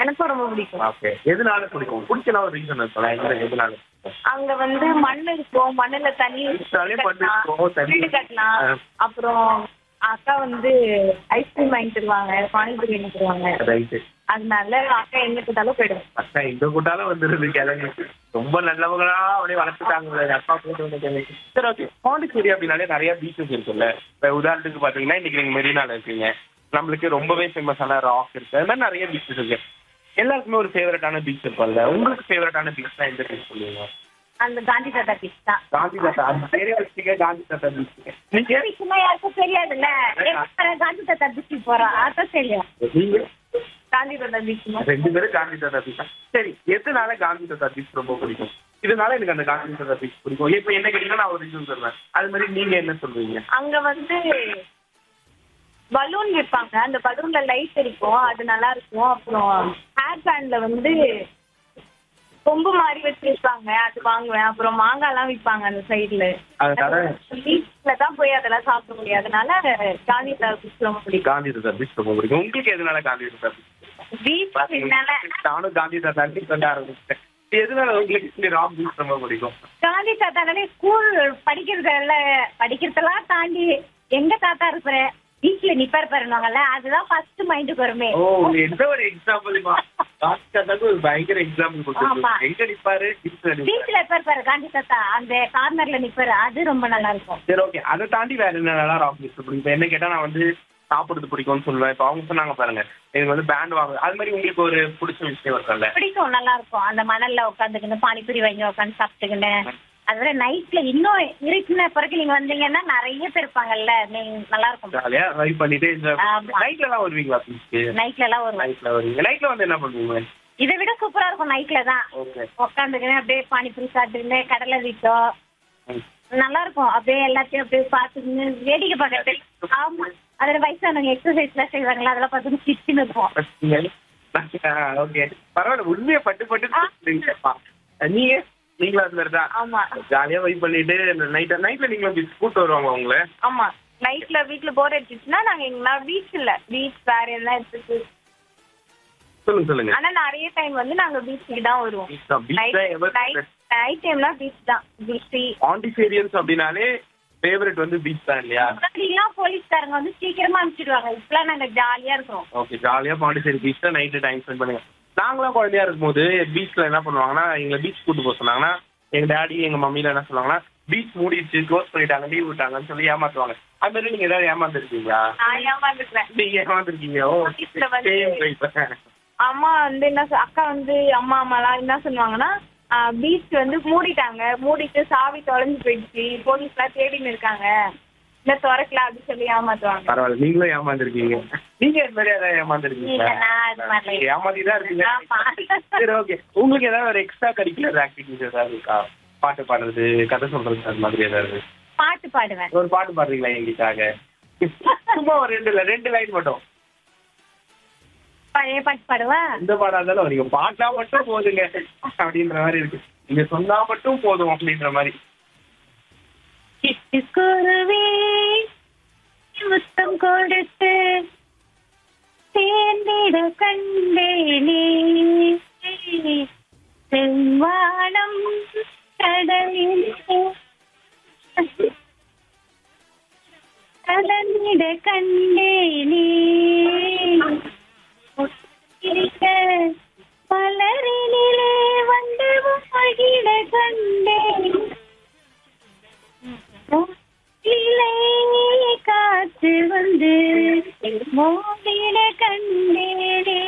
எனக்கும் ரொம்ப பிடிக்கும் ஓகே எதனால பிடிக்கும் பிடிச்சல ஒரு ரீசன் இருக்கலாம் எந்த எதனால பிடிக்கும்? அங்க வந்து மண் இருக்கும் மண்ணுல தண்ணி வீட்டாலே மண் இருக்கும், தண்ணி வீடு கட்டலாம் ஆ. அப்புறம் அக்கா வந்து ஐஸ்கிரீம் வாங்கி தருவாங்க பானிபூரி வாங்கி தருவாங்க ரைட்டு அதனால அக்கா எங்க கூட்டாலும் போயிடுவோம் அக்கா எங்க கூட்டாலும் வந்துருது கிழங்கு ரொம்ப நல்லவங்களா அப்படியே வளர்த்துட்டாங்க அப்பா போட்டு வந்த கிழங்கு சரி ஓகே பாண்டிச்சேரி அப்படின்னாலே நிறைய பீச்சஸ் இருக்குல்ல இப்ப உதாரணத்துக்கு பாத்தீங்கன்னா இன்னைக்கு நீங்க மெரினால இருக்கீங்க நம்மளுக்கு ரொம்பவே ஃபேமஸான ராக் இருக்கு அது மாதிரி நிறைய பீச்சஸ் இருக்கு எல்லாருக்குமே ஒரு ஃபேவரட்டான பீச் இருக்கும்ல உங்களுக்கு ஃபேவரட்டான பீச் தான் எந்த பீச் சொல்லுவீங்க அந்த காந்தி தாத்தா பீச் தான் காந்தி தாத்தா அந்த பேரே வச்சுக்க காந்தி தாத்தா பீச் நீங்க பீச்சுனா யாருக்கும் தெரியாதுல்ல எப்ப காந்தி தாத்தா பீச்சுக்கு போறோம் அதான் தெரியும் நீங்க காந்தி தாத்தா பீச் ரெண்டு பேரும் காந்தி தாத்தா பீச் தான் சரி எதனால காந்தி தாத்தா பீச் ரொம்ப பிடிக்கும் இதனால எனக்கு அந்த காந்தி தாத்தா பீச் பிடிக்கும் இப்போ என்ன கேட்டீங்கன்னா நான் ஒரு ரீசன் சொல்றேன் அது மாதிரி நீங்க என்ன சொல்றீங்க அங்க வந்து பலூன் விற்பாங்க அந்த பலூன்ல லைட் எரிக்கும் அது நல்லா இருக்கும் அப்புறம் ஹேர் பேண்ட்ல வந்து கொம்பு மாதிரி வச்சிருப்பாங்க அது வாங்குவேன் அப்புறம் மாங்காய்லாம் விற்பாங்க அந்த சைடுல அதனால பீச்ல தான் போய் அதெல்லாம் சாப்பிட முடியும் அதனால காந்தி தாத்தா பீச் ரொம்ப பிடிக்கும் காந்தி தாத்தா பீச் ரொம்ப பிடிக்கும் உங்களுக்கு எதனால காந்தி தாத்தா பீச் பீச் பின்னால நானும் காந்தி தாத்தா பீச் வந்து ஆரம்பிச்சேன் எதனால உங்களுக்கு ராம் பீச் ரொம்ப பிடிக்கும் காந்தி தாத்தாலே ஸ்கூல் படிக்கிறதுல படிக்கிறதெல்லாம் தாண்டி எங்க தாத்தா இருக்கிற பீச்ல நிப்பார் பாருவாங்கல்ல அதுதான் ஃபர்ஸ்ட் மைண்டுக்கு வருமே ஓ எந்த ஒரு எக்ஸாம்பிள்மா காந்தி தாத்தாக்கு ஒரு பயங்கர எக்ஸாம்பிள் ஆமா. கொடுத்துருக்கோம் எங்க நிப்பாரு பீச்ல நிப்பாரு பீச்ல இருப்பார் பாரு காந்தி தாத்தா அந்த கார்னர்ல நிப்பாரு அது ரொம்ப நல்லா இருக்கும் சரி ஓகே அதை தாண்டி வேற என்னென்னலாம் ராக் பீச் பிடிக்கும் இப்போ என்ன கேட்டா நான் வந்து சாப்பிடுறது பிடிக்கும்னு சொல்லுவேன் இப்போ அவங்க சொன்னாங்க பாருங்க எனக்கு வந்து பேண்ட் வாங்க அது மாதிரி உங்களுக்கு ஒரு பிடிச்ச விஷயம் இருக்கும்ல பிடிக்கும் நல்லா இருக்கும் அந்த மணல்ல உட்காந்துக்கின்னு பானிபூரி வாங்கி உட்காந்து சாப்பிட்டுக்கின்னு அதுவரை நைட்ல இன்னும் இருட்டுன பிறகு நீங்க வந்தீங்கன்னா நிறைய பேர் இருப்பாங்க நீங்க நல்லா இருக்கும் ஜாலியா ரைட் பண்ணிட்டு இந்த ஆமா. நைட்ல எல்லாம் வருவீங்களா பீச்சுக்கு நைட்ல எல்லாம் வருவோம் நைட்ல வருவீங்க நைட்ல வந்து என்ன பண்ணுவீங்க இதை விட சூப்பரா இருக்கும் நைட்ல தான் ஓகே உட்காந்துக்கின்னு அப்படியே பானிபூரி சாப்பிட்டுக்கின்னு கடலை வீட்டோம் நல்லா இருக்கும் அப்படியே எல்லாத்தையும் அப்படியே பார்த்துக்கின்னு வேடிக்கை பார்க்கறது ஆமா அதுல வயசானவங்க எக்ஸசைஸ் எல்லாம் செய்வாங்களா அதெல்லாம் பார்த்து சிச்சுன்னு இருக்கும் ஓகே பரவாயில்ல உண்மையை பட்டு பட்டு சொல்றீங்கப்பா. நீங்க நீங்களும் அது மாதிரி தான் ஆமா ஜாலியா வெயிட் பண்ணிட்டு நைட் நைட்ல நீங்களும் பீச் கூட்டு வருவாங்க உங்களை ஆமா நைட்ல வீட்ல போர் அடிச்சுச்சுன்னா நாங்க எங்கன்னா பீச் இல்ல பீச் வேற என்ன எடுத்துக்கு சொல்லுங்க சொல்லுங்க ஆனா நிறைய டைம் வந்து நாங்க பீச்சுக்கு தான் வருவோம் Beach தான். Beach தான் ever best. நைட் டைம்னா பீச் தான் பீச் பாண்டிச்சேரியன்ஸ் அப்படின்னாலே ஃபேவரட் வந்து பீச் தான் இல்லையா முன்னாடிலாம் போலீஸ்காரங்க வந்து சீக்கிரமா அனுப்பிச்சிடுவாங்க இப்பெல்லாம் நாங்க ஜாலியா இருக்கிறோம் ஓகே ஜாலியா பாண்டிச்சேரி பீச்ல நைட்டு டைம் ஸ்பெண்ட் பண்ணுங்க நாங்களாம் குழந்தையா இருக்கும்போது பீச்ல என்ன பண்ணுவாங்கன்னா எங்களை பீச் கூட்டு போக சொன்னாங்கன்னா எங்க டாடி எங்க மம்மில என்ன சொல்லுவாங்கன்னா பீச் மூடிடுச்சு க்ளோஸ் பண்ணிட்டாங்க லீவ் விட்டாங்கன்னு சொல்லி ஏமாத்துவாங்க அது மாதிரி நீங்க ஏதாவது ஏமாந்துருக்கீங்களா நான் ஏமாந்துக்கிறேன் நீங்க ஏமாந்துருக்கீங்க ஓ Beachல வந்து- same type. அம்மா வந்து என்ன சொ- அக்கா வந்து அம்மா அம்மாலாம் என்ன சொல்லுவாங்கன்னா பீச் வந்து மூடிட்டாங்க மூடிட்டு சாவி தொலைஞ்சு போயிடுச்சு போலீஸ்லாம் தேடின்னு இருக்காங்க இல்ல திறக்கல அப்படின்னு சொல்லி ஏமாத்துவாங்க பரவாயில்ல நீங்களும் ஏமாந்துருக்கீங்க நீங்க இது மாதிரி ஏதாவது இல்ல, ஏமாந்துருக்கீங்களா நான் அது மாதிரி நீங்க ஏமாத்தி தான் இருக்கீங்க ஆமா. சரி ஓகே உங்களுக்கு ஏதாவது ஒரு எக்ஸ்ட்ரா கரிக்குலர் ஆக்டிவிட்டிஸ் ஏதாவது இருக்கா பாட்டு பாடுறது கதை சொல்றது அது மாதிரி ஏதாவது பாட்டு பாடுவேன் ஒரு பாட்டு பாடுறீங்களா எங்களுக்காக சும்மா ஒரு ரெண்டு ல- ரெண்டு லைன் மட்டும் பழைய பாட்டு பாடுவா எந்த பாடா இருந்தாலும் நீங்க பாட்டா மட்டும் போதுங்க அப்படின்ற மாதிரி இருக்கு நீங்க சொன்னா மட்டும் போதும் அப்படின்ற மாதிரி சிட்டுக்குருவி முத்தம் கொடுத்து சேர்ந்திட கண்டேனே செவ்வானம் கடலில் கலந்திட கண்டேனே இருக்க மலரினிலே வந்து வாழ்கிட கண்டேன் இலை காற்று வந்து மோதிட கண்டேனே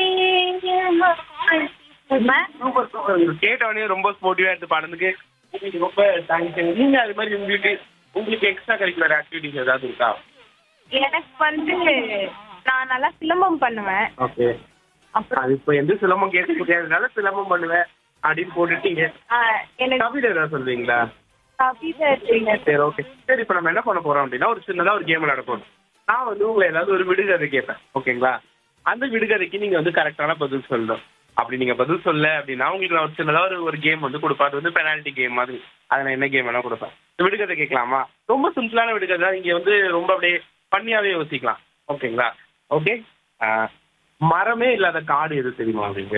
சூப்பர் சூப்பர் கேட்டவனே ரொம்ப ஸ்போர்ட்டிவா எடுத்து பாடுறதுக்கு உங்களுக்கு ரொம்ப தேங்க்ஸ் நீங்க அது மாதிரி உங்களுக்கு உங்களுக்கு எக்ஸ்ட்ரா கரிக்குலர் ஆக்டிவிட்டிஸ் ஏதாவது இருக்கா எனக்கு வந்து நான் நல்லா சிலம்பம் பண்ணுவேன் ஓகே அப்புறம் அது இப்போ எந்த சிலம்பம் கேட்க முடியாதனால சிலம்பம் பண்ணுவேன் அப்படின்னு போட்டுட்டீங்க ஆஹ், எனக்கு கவிதை ஏதாவது சொல்றீங்களா கவிதை தெரியும். சரி ஓகே சரி இப்போ நம்ம என்ன பண்ண போறோம் அப்படின்னா ஒரு சின்னதா ஒரு கேம் விளையாட போறோம் நான் வந்து உங்களை ஏதாவது ஒரு விடுகதை கேட்பேன் ஓகேங்களா அந்த விடுகதைக்கு நீங்க வந்து கரெக்டான பதில் சொல்லணும் அப்படி நீங்க பதில் சொல்ல அப்படின்னா உங்களுக்கு நான் ஒரு சின்னதா ஒரு ஒரு கேம் வந்து கொடுப்பேன் அது வந்து பெனால்ட்டி கேம் மாதிரி அதை நான் என்ன கேம் வேணா கொடுப்பேன் இந்த விடுகதை கேட்கலாமா ரொம்ப சிம்பிளான விடுகதை தான் நீங்க வந்து ரொம்ப அப்படியே பண்ணியாவே யோசிக்கலாம் ஓகேங்களா ஓகே மரமே இல்லாத காடு எது தெரியுமா உங்களுக்கு